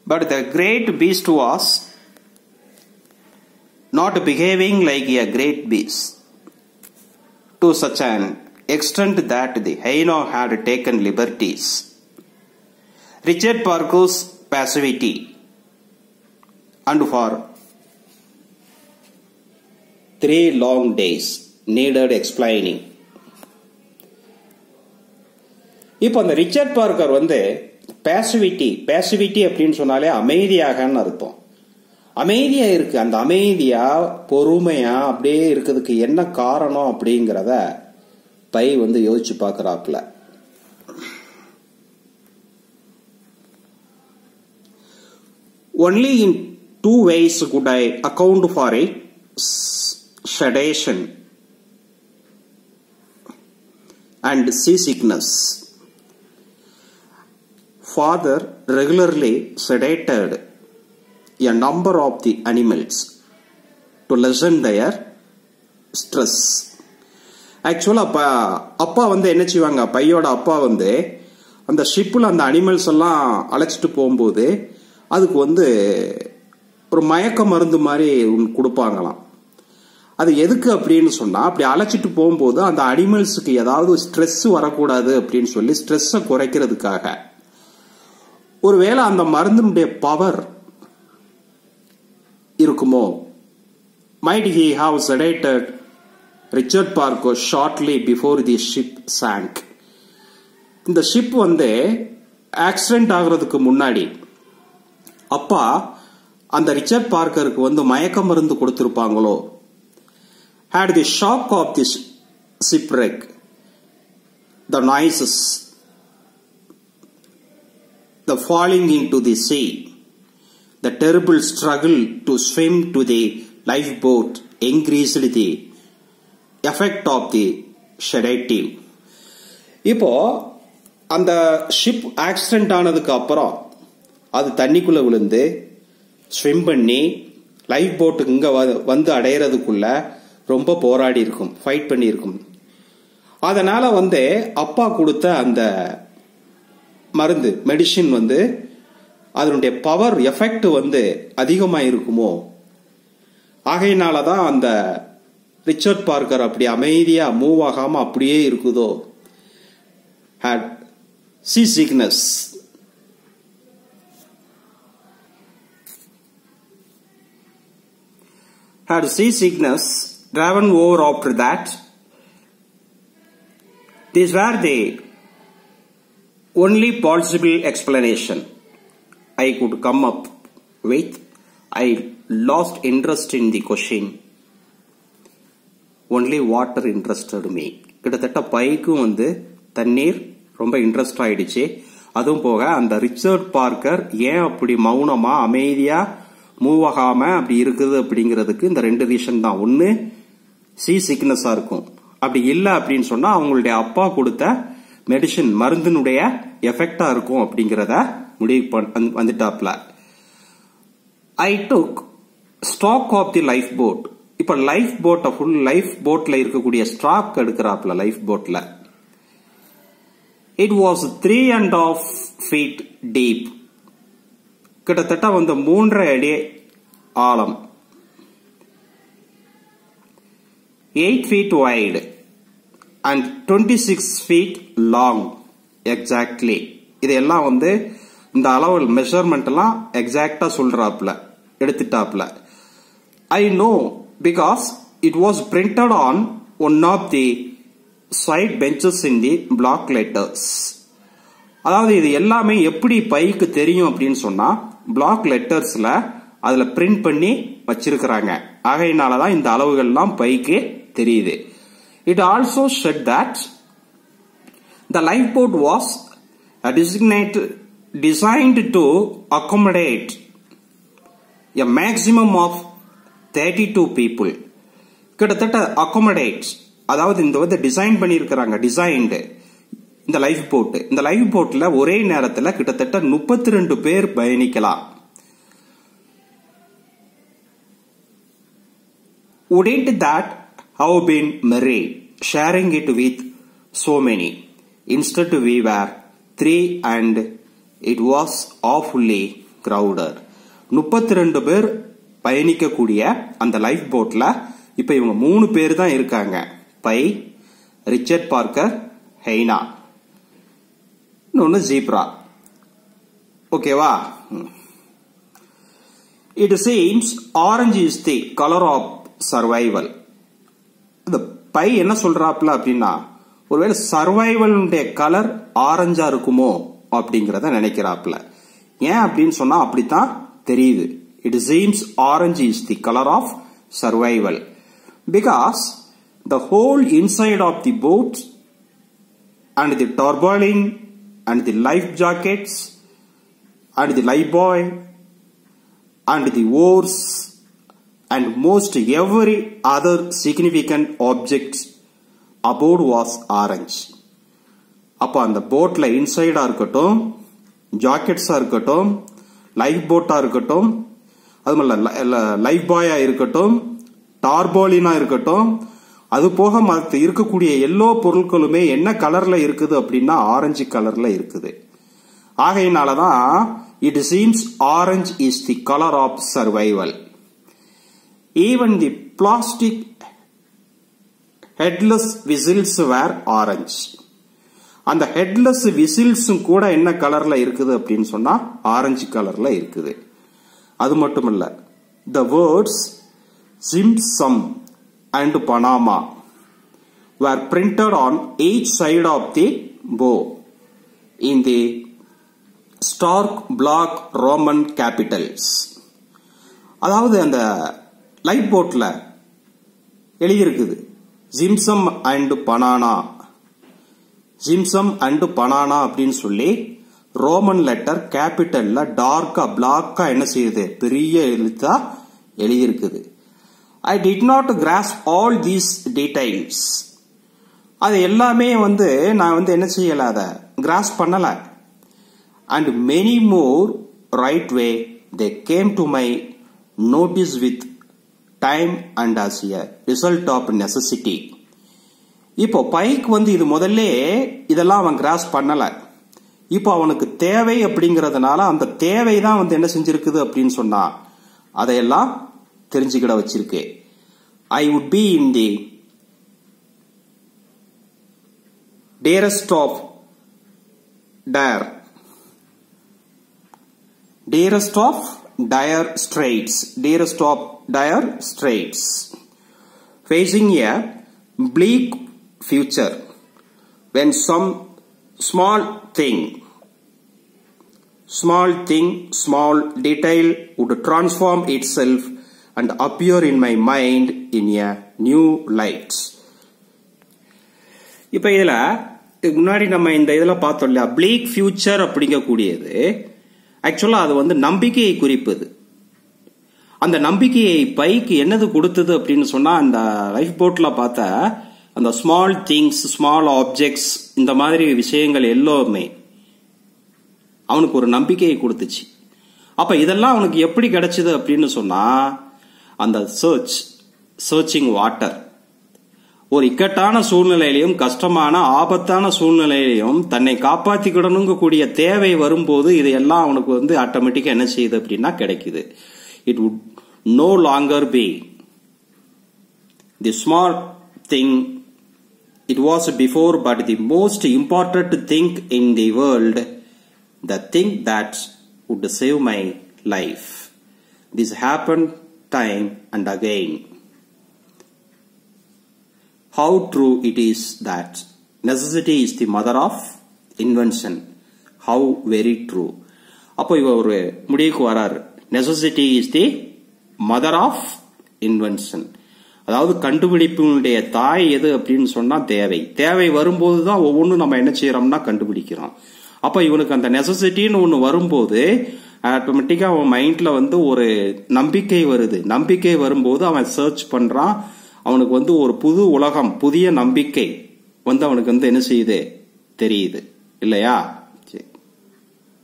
But the great beast was not behaving like a great beast to such an extent that the hyena had taken liberties. Richard Parker's passivity and for three long days needed explaining. இப்போ அந்த Richard Parker வந்து பேசிவிட்டி பேசிவிட்டி அப்படின்னு சொன்னாலே அமைதியாகன்னு அர்த்தம் அமைதியா இருக்கு அந்த அமைதியா பொறுமையா அப்படியே இருக்கிறதுக்கு என்ன காரணம் அப்படிங்கிறத பை வந்து யோசிச்சு பார்க்கறாப்புல Only in two ways could I account for a sedation and seasickness. Father regularly sedated a number of the animals to lessen their stress. ஆக்சுவலாக அப்பா அப்பா வந்து என்ன செய்வாங்க பையோட அப்பா வந்து அந்த ஷிப்பில் அந்த அனிமல்ஸ் எல்லாம் அழைச்சிட்டு போகும்போது அதுக்கு வந்து ஒரு மயக்க மருந்து மாதிரி ஒன்று கொடுப்பாங்களாம் அது எதுக்கு அப்படின்னு சொன்னால் அப்படி அழைச்சிட்டு போகும்போது அந்த அனிமல்ஸுக்கு ஏதாவது ஸ்ட்ரெஸ் வரக்கூடாது அப்படின்னு சொல்லி ஸ்ட்ரெஸ்ஸை குறைக்கிறதுக்காக ஒருவேளை அந்த மருந்தினுடைய பவர் இருக்குமோ might he have sedated Richard Parker shortly before the ship sank இந்த ஷிப் வந்து ஆக்சிடென்ட் ஆகுறதுக்கு முன்னாடி அப்பா அந்த ரிச்சர்ட் பார்க்கருக்கு வந்து மயக்க மருந்து கொடுத்திருப்பாங்களோ had the shock of this shipwreck, the noises, the falling into the sea, the terrible struggle to swim to the lifeboat increased the effect of the sedative. இப்போ அந்த ஷிப் ஆக்சிடென்ட் ஆனதுக்கு அப்புறம் அது தண்ணிக்குள்ள விழுந்து ஸ்விம் பண்ணி லைஃப் போட்டுக்கு இங்க வந்து அடையிறதுக்குள்ள ரொம்ப போராடி இருக்கும் ஃபைட் பண்ணியிருக்கும் அதனால வந்து அப்பா கொடுத்த அந்த மருந்து மெடிசின் வந்து அதனுடைய பவர் எஃபெக்ட் வந்து அதிகமாக இருக்குமோ ஆகையினால தான் அந்த ரிச்சர்ட் பார்க்கர் அப்படி அமைதியா மூவ் ஆகாம அப்படியே இருக்குதோ had seasickness had seasickness driven over after that. These were the only possible explanation I could come up with. I lost interest in the question. Only water interested me. கிட்டத்தட்ட பைக்கும் வந்து தண்ணீர் ரொம்ப interest ஆயிடுச்சு அதுவும் போக அந்த Richard Parker ஏன் அப்படி மௌனமா அமைதியா மூவ் ஆகாம அப்படி இருக்குது அப்படிங்கிறதுக்கு இந்த ரெண்டு ரீசன் தான் ஒன்னு சி சிக்னஸா இருக்கும் அப்படி இல்லை அப்படின்னு சொன்னா அவங்களுடைய அப்பா கொடுத்த மெடிசின் மருந்தினுடைய எஃபெக்டா இருக்கும் அப்படிங்கிறத முடிவு வந்துட்டாப்ல I took stock of the lifeboat இப்ப லைஃப் போட்டை ஃபுல் லைஃப் போட்ல இருக்கக்கூடிய ஸ்டாக் எடுக்கிறாப்ல லைஃப் போட்ல it was three and half feet deep கிட்டத்தட்ட வந்து மூன்றரை அடி ஆழம் eight feet wide and twenty six feet long exactly இதெல்லாம் வந்து இந்த அளவு மெஷர்மெண்ட் எல்லாம் எக்ஸாக்டா சொல்றாப்ல எடுத்துட்டாப்ல I know because it was printed on one of the side benches in the black letters அதாவது இது எல்லாமே எப்படி பைக்கு தெரியும் அப்படின்னு சொன்னா பிளாக் லெட்டர்ஸ்ல அதுல பிரிண்ட் பண்ணி வச்சிருக்கிறாங்க ஆகையினாலதான் இந்த அளவுகள்லாம் பைக்கு தெரியுது it also said that the lifeboat was designated designed to accommodate a maximum of 32 people கிட்டத்தட்ட அக்கோமடேட் அதாவது இந்த வந்து டிசைன் பண்ணியிருக்கிறாங்க டிசைன்டு இந்த லைஃப் போட் இந்த லைஃப் போட்ல ஒரே நேரத்தில் கிட்டத்தட்ட முப்பத்தி ரெண்டு பேர் பயணிக்கலாம் Wouldn't that have been merry sharing it with so many? Instead, we were three and it was awfully கிரௌடர் முப்பத்தி ரெண்டு பேர் பயணிக்கக்கூடிய அந்த லைஃப் போட்ல இப்ப இவங்க மூணு பேர் தான் இருக்காங்க பை ரிச்சர்ட் பார்க்கர் ஹெய்னா இன்னொன்னு ஜீப்ரா ஓகேவா it seems orange is the colour of survival இந்த பை என்ன சொல்றாப்ல அப்படின்னா ஒருவேளை சர்வைவலுடைய கலர் ஆரஞ்சா இருக்குமோ அப்படிங்கறத நினைக்கிறாப்ல ஏன் அப்படின்னு சொன்னா அப்படித்தான் தெரியுது it seems orange is the colour of survival because the whole inside of the boat and the tarpaulin and the life jackets and the life buoy and the oars and most every other significant object aboard was orange. அப்போ அந்த போட்ல இன்சைடா இருக்கட்டும் ஜாக்கெட்ஸா இருக்கட்டும் life போட்டா இருக்கட்டும் அது மாதிரி life பாயா இருக்கட்டும் டார்போலினா இருக்கட்டும் அது போக மற்ற இருக்கக்கூடிய எல்லா பொருட்களுமே என்ன கலர்ல இருக்குது அப்படின்னா ஆரஞ்சு கலர்ல இருக்குது ஆகையினாலதான் it seems orange is the color of survival. Even the plastic headless whistles were orange. அந்த ஹெட்லெஸ் விசில்ஸும் கூட என்ன கலர்ல இருக்குது அப்படின்னு சொன்னா ஆரஞ்சு கலர்ல இருக்குது அது மட்டும் இல்ல the words Tsimtsum and Panama were printed on each side of the bow in the stark black Roman capitals அதாவது அந்த லைட் போட்ல எழுதியிருக்குது Tsimtsum and banana Tsimtsum and banana அப்படின்னு சொல்லி ரோமன் லெட்டர் கேபிட்டல்ல டார்க்கா பிளாக்கா என்ன செய்யுது பெரிய எழுத்தா எழுதியிருக்குது I did not grasp all these details அது எல்லாமே வந்து நான் வந்து என்ன செய்யல அதை கிராஸ் பண்ணல and many more right way they came to my notice with time and as a result of necessity இப்போ பைக் வந்து இது முதல்ல இதெல்லாம் அவன் கிராஸ் பண்ணல இப்போ அவனுக்கு தேவை அப்படிங்கறதுனால அந்த தேவை தான் வந்து என்ன செஞ்சிருக்குது அப்படின்னு சொன்னா அதையெல்லாம் தெரிஞ்சுக்கிட வச்சிருக்கு I would be in the dearest of dire dearest of dire straits dearest of dire straits facing a bleak future when some small thing small thing small detail would transform itself and appear in my mind in a new light இப்ப இதுல முன்னாடி நம்ம இந்த இதுல பார்த்தோம் இல்லையா bleak future அப்படிங்கக்கூடியது ஆக்சுவலா அது வந்து நம்பிக்கையை குறிப்பது அந்த நம்பிக்கையை பைக்கு என்னது கொடுத்தது அப்படின்னு சொன்னா அந்த லைஃப் போட்ல பார்த்த அந்த ஸ்மால் திங்ஸ் ஸ்மால் ஆப்ஜெக்ட்ஸ் இந்த மாதிரி விஷயங்கள் எல்லாமே அவனுக்கு ஒரு நம்பிக்கையை கொடுத்துச்சு அப்ப இதெல்லாம் அவனுக்கு எப்படி கிடைச்சது அப்படின்னு சொன்னா அந்த சர்ச் சர்ச்சிங் வாட்டர் ஒரு இக்கட்டான சூழ்நிலையிலையும் கஷ்டமான ஆபத்தான சூழ்நிலையிலையும் தன்னை காப்பாத்திக்கிடணுங்க கூடிய தேவை வரும்போது இதையெல்லாம் அவனுக்கு வந்து ஆட்டோமேட்டிக்கா என்ன செய்யுது அப்படின்னா கிடைக்குது it would no longer be the small thing it was before but the most important thing in the world the thing that would save my life this happen time and again how true it is that necessity is the mother of invention how very true அப்போ இவ ஒரு முடிவுக்கு வராரு necessity is the mother of invention அதாவது கண்டுபிடிப்பினுடைய தாய் எது அப்படின்னு சொன்னா தேவை தேவை வரும்போது தான் ஒவ்வொன்றும் நம்ம என்ன செய்யறோம்னா கண்டுபிடிக்கிறோம் அப்ப இவனுக்கு அந்த நெசசிட்டின்னு ஒன்று வரும்போது ஆட்டோமேட்டிக்கா அவன் மைண்ட்ல வந்து ஒரு நம்பிக்கை வருது நம்பிக்கை வரும்போது அவன் சர்ச் பண்றான் அவனுக்கு வந்து ஒரு புது உலகம் புதிய நம்பிக்கை வந்து அவனுக்கு வந்து என்ன செய்யுது தெரியுது இல்லையா